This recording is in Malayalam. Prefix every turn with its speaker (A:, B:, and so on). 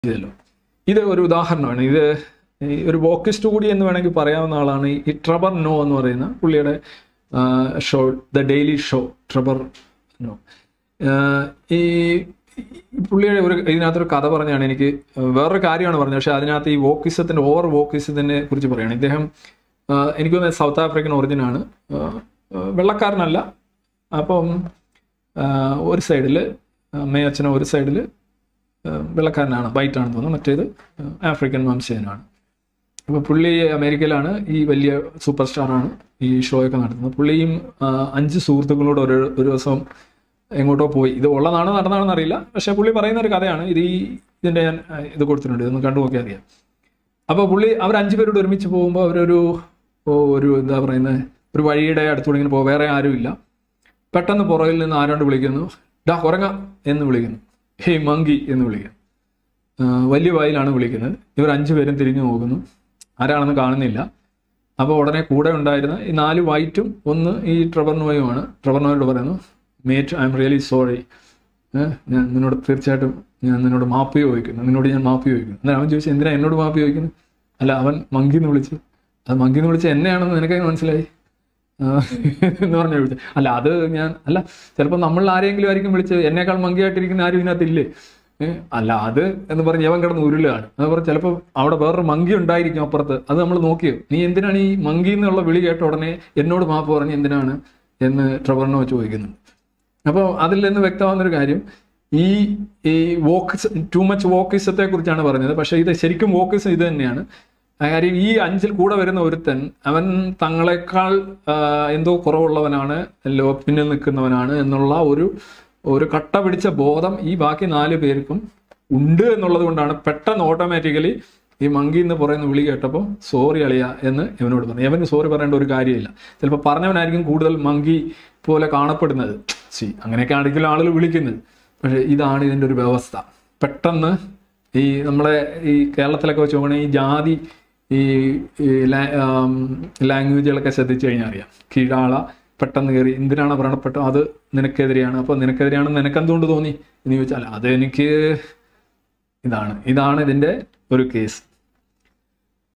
A: ചെയ്തല്ലോ ഇത് ഒരു ഉദാഹരണമാണ് ഇത് ഈ ഒരു വോക്കിസ്റ്റ് കൂടി എന്ന് വേണമെങ്കിൽ പറയാവുന്ന ആളാണ് ഈ- ഈ ട്രബർ നോ എന്ന് പറയുന്ന പുള്ളിയുടെ show the daily show Trevor Noah ആഹ് ഈ ഈ പുള്ളിയുടെ ഒരു ഇതിനകത്തൊരു കഥ പറഞ്ഞാണ് എനിക്ക് വേറൊരു കാര്യമാണ് പറഞ്ഞത് പക്ഷെ അതിനകത്ത് ഈ വോക്കിസത്തിന്റെ ഓവർ വോക്കിസത്തിനെ കുറിച്ച് പറയുകയാണ് ഇദ്ദേഹം ആഹ് എനിക്ക് തോന്നുന്നത് സൗത്ത് ആഫ്രിക്കൻ ഒറിജിനാണ് വെള്ളക്കാരനല്ല അപ്പം ആഹ് ഒരു സൈഡിൽ അമ്മയും അച്ഛനും ഒരു സൈഡിൽ വെള്ളക്കാരനാണ് വൈറ്റ് ആണെന്ന് തോന്നുന്നു മറ്റേത് ആഫ്രിക്കൻ വംശജനാണ് അപ്പോൾ പുള്ളി അമേരിക്കയിലാണ് ഈ വലിയ സൂപ്പർ സ്റ്റാറാണ് ഈ ഷോ ഒക്കെ നടത്തുന്നത് പുള്ളിയും ആ, അഞ്ച് സുഹൃത്തുക്കളോട് ഒരു ഒരു ദിവസം എങ്ങോട്ടോ പോയി ഇത് ഉള്ളതാണ് നടന്നതാണെന്ന് അറിയില്ല പക്ഷേ പുള്ളി പറയുന്ന ഒരു കഥയാണ് ഇത് ഈ ഇതിൻ്റെ ഞാൻ ആ, ഇത് കൊടുത്തിട്ടുണ്ട് ഇതൊന്ന് കണ്ടു നോക്കിയാൽ അറിയാം അപ്പോൾ പുള്ളി അവർ അഞ്ച് പേരോട് ഒരുമിച്ച് പോകുമ്പോൾ അവരൊരു ഓ, ഒരു എന്താ പറയുന്നത് ഒരു വഴിയുടെ അടുത്തൂടെ ഇങ്ങനെ പോകും വേറെ ആരുമില്ല പെട്ടെന്ന് പുറകിൽ നിന്ന് ആരോണ്ട് വിളിക്കുന്നു ഡാ ഉറങ്ങ എന്ന് വിളിക്കുന്നു ഹേയ് മങ്കി എന്ന് വിളിക്കുന്നു ആ, വലിയ വായിലാണ് വിളിക്കുന്നത് ഇവർ അഞ്ചു പേരും തിരിഞ്ഞു നോക്കുന്നു ആരാണെന്ന് കാണുന്നില്ല അപ്പോൾ ഉടനെ കൂടെ ഉണ്ടായിരുന്ന ഈ നാല് വൈറ്റും ഒന്ന് ഈ ട്രവർ നോയുമാണ് ട്രവർ നോയോട് പറയുന്നു mate I'm really sorry ഞാൻ നിന്നോട് തീർച്ചയായിട്ടും ഞാൻ നിന്നോട് മാപ്പ് ചോദിക്കുന്നു നിന്നോട് ഞാൻ മാപ്പ് ചോദിക്കുന്നു എന്നാൽ അവൻ ചോദിച്ചു എന്തിനാ എന്നോട് മാപ്പ് ചോദിക്കുന്നു അല്ല അവൻ മങ്കി എന്ന് വിളിച്ചു അത് മങ്കി എന്ന് വിളിച്ച് എന്നെയാണെന്ന് നിനക്കൊക്കെ മനസ്സിലായി ആ, എന്ന് പറഞ്ഞു വിളിച്ചു അല്ല അത് ഞാൻ അല്ല ചിലപ്പോൾ നമ്മൾ ആരെങ്കിലും ആയിരിക്കും വിളിച്ച് എന്നേക്കാൾ മങ്കിയായിട്ടിരിക്കുന്ന ആരും ഇതിനകത്തില്ലേ ഏ, അല്ല അത് എന്ന് പറഞ്ഞ് യവൻ കിടന്ന് ഉരുളാണ് അത് പറഞ്ഞ് ചിലപ്പോൾ അവിടെ വേറൊരു മങ്കി ഉണ്ടായിരിക്കും അപ്പുറത്ത് അത് നമ്മൾ നോക്കിയോ നീ എന്തിനാണ് ഈ മങ്കി എന്നുള്ള വിളി കേട്ട ഉടനെ എന്നോട് മാപ്പ് പറഞ്ഞ് എന്തിനാണ് എന്ന് ട്രവറിനോ ചോദിക്കുന്നു അപ്പോൾ അതിൽ നിന്ന് വ്യക്തമാകുന്നൊരു കാര്യം ഈ ഈ വോക്കിസ് ടു മച്ച് വോക്കിസത്തെ കുറിച്ചാണ് പറഞ്ഞത് പക്ഷേ ഇത് ശരിക്കും വോക്കിസം ഇത് തന്നെയാണ് ആ കാര്യം ഈ അഞ്ചിൽ കൂടെ വരുന്ന ഒരുത്തൻ അവൻ തങ്ങളെക്കാൾ ആ, എന്തോ കുറവുള്ളവനാണ് ലോ പിന്നിൽ നിൽക്കുന്നവനാണ് എന്നുള്ള ഒരു ഒരു കട്ട പിടിച്ച ബോധം ഈ ബാക്കി നാല് പേർക്കും ഉണ്ട് എന്നുള്ളത് കൊണ്ടാണ് പെട്ടെന്ന് ഓട്ടോമാറ്റിക്കലി ഈ മങ്കി എന്ന് പറയുന്ന വിളി കേട്ടപ്പോൾ സോറി അളിയ എന്ന് ഇവനോട് പറഞ്ഞു ഇവന് സോറി പറയേണ്ട ഒരു കാര്യമില്ല ചിലപ്പോൾ പറഞ്ഞവനായിരിക്കും കൂടുതൽ മങ്കി പോലെ കാണപ്പെടുന്നത് സി അങ്ങനെയൊക്കെ ആണെങ്കിലും ആളുകൾ വിളിക്കുന്നത് പക്ഷേ ഇതാണ് ഇതിൻ്റെ ഒരു വ്യവസ്ഥ പെട്ടെന്ന് ഈ നമ്മളെ ഈ കേരളത്തിലൊക്കെ വെച്ച് നോക്കണമെങ്കിൽ ഈ ജാതി ഈ ഈ ലാ- ആം, ലാംഗ്വേജുകളൊക്കെ ശ്രദ്ധിച്ചു കഴിഞ്ഞാൽ അറിയാം കീഴാള പെട്ടെന്ന് കയറി എന്തിനാണ് വ്രണപ്പെട്ടത് അത് നിനക്കെതിരെയാണ് അപ്പോൾ നിനക്കെതിരെയാണെന്ന് നിനക്കെന്തുകൊണ്ട് തോന്നി എന്ന് ചോദിച്ചാൽ അത് എനിക്ക് ഇതാണ് ഇതാണ് ഇതിൻ്റെ ഒരു കേസ്